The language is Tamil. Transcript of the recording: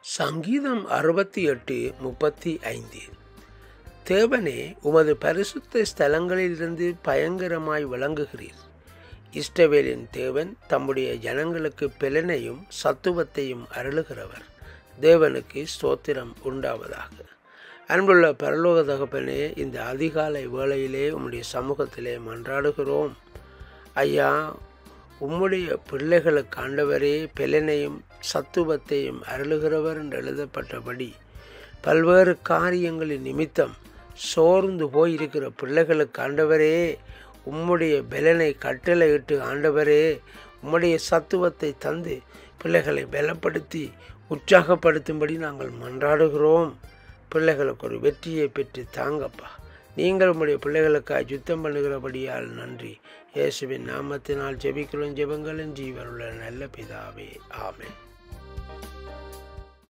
சங்கீதம் அறுபத்தி எட்டு முப்பத்தி ஐந்து தேவனே உமது பரிசுத்த ஸ்தலங்களிலிருந்து பயங்கரமாய் விளங்குகிறீர் இஸ்ரவேலின் தேவன் தம்முடைய ஜனங்களுக்கு பெலனையும் சத்துவத்தையும் அருளுகிறவர் தேவனுக்கு ஸ்தோத்திரம் உண்டாவதாக அன்புள்ள பரலோக தகப்பனே இந்த அதிகாலை வேளையிலே உம்முடைய சமூகத்திலே மன்றாடுகிறோம் ஐயா உம்முடைய பிள்ளைகளுக்கு ஆண்டவரே பெலனையும் சத்துவத்தையும் அருளுகிறவர் என்று எழுதப்பட்டபடி பல்வேறு காரியங்களின் நிமித்தம் சோர்ந்து போயிருக்கிற பிள்ளைகளுக்கு ஆண்டவரே உம்முடைய பெலனை கட்டளையிட்டு ஆண்டவரே உம்முடைய சத்துவத்தை தந்து பிள்ளைகளை பலப்படுத்தி உற்சாகப்படுத்தும்படி நாங்கள் மன்றாடுகிறோம் பிள்ளைகளுக்கு ஒரு வெற்றியை பெற்று தாங்கப்பா நீங்கள் உம்முடைய பிள்ளைகளுக்காக யுத்தம் பண்ணுகிறபடியால் நன்றி இயேசுவின் நாமத்தினால் ஜெபிக்கிறோம் ஜெபங்களின் ஜீவனுள்ள நல்ல பிதாவே ஆமென்